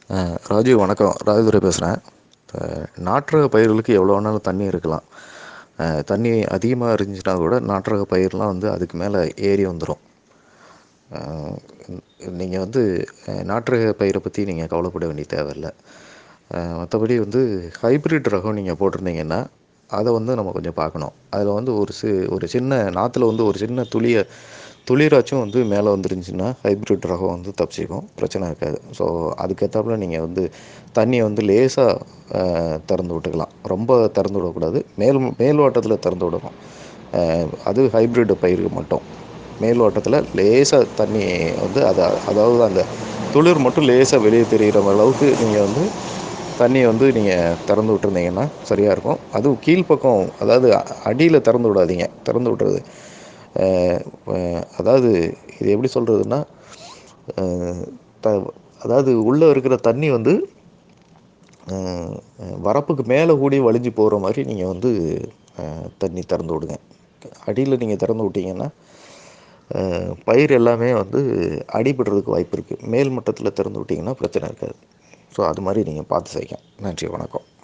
ராஜீவ் வணக்கம் ராஜதுரை பேசுகிறேன் நாட்டு பயிர்களுக்கு எவ்வளோ வேணாலும் தண்ணி இருக்கலாம் தண்ணி அதிகமாக இருந்துச்சுன்னா கூட நாட்டு ரக பயிர்லாம் வந்து அதுக்கு மேலே ஏறி வந்துடும் நீங்கள் வந்து நாட்டு ரக பயிரை பற்றி நீங்கள் கவலைப்பட வேண்டிய தேவையில்லை மற்றபடி வந்து ஹைப்ரிட் ரகம் நீங்கள் போட்டிருந்தீங்கன்னா அதை வந்து நம்ம கொஞ்சம் பார்க்கணும் அதில் வந்து ஒரு சி ஒரு சின்ன நாற்றுல வந்து ஒரு சின்ன துளியை துளிராச்சும் வந்து மேலே வந்துருந்துச்சுன்னா ஹைப்ரிட் ரகம் வந்து தப்பிச்சிக்கும் பிரச்சனை இருக்காது ஸோ அதுக்கேற்றாப்புல நீங்கள் வந்து தண்ணியை வந்து லேசாக திறந்து விட்டுக்கலாம் ரொம்ப திறந்து விடக்கூடாது மேல் மேல் ஓட்டத்தில் திறந்து விடணும் அது ஹைப்ரிட் பயிருக்கு மட்டும் மேல் ஓட்டத்தில் லேசாக தண்ணி வந்து அதை அதாவது அந்த துளிர் மட்டும் லேசாக வெளியே தெரிகிற அளவுக்கு நீங்கள் வந்து தண்ணியை வந்து நீங்கள் திறந்து விட்டுருந்தீங்கன்னா சரியாக இருக்கும் அதுவும் கீழ்ப்பக்கம் அதாவது அடியில் திறந்து விடாதீங்க திறந்து விட்றது அதாவது இது எப்படி சொல்கிறதுன்னா த அதாவது உள்ளே இருக்கிற தண்ணி வந்து வரப்புக்கு மேலே கூடி வலிஞ்சு போகிற மாதிரி நீங்கள் வந்து தண்ணி திறந்து விடுங்க அடியில் நீங்கள் திறந்து விட்டிங்கன்னா பயிர் எல்லாமே வந்து அடிபடுறதுக்கு வாய்ப்பு இருக்குது மேல் மட்டத்தில் திறந்து விட்டிங்கன்னா பிரச்சனை இருக்காது ஸோ அது மாதிரி நீங்கள் பார்த்து செய்யுங்க நன்றி வணக்கம்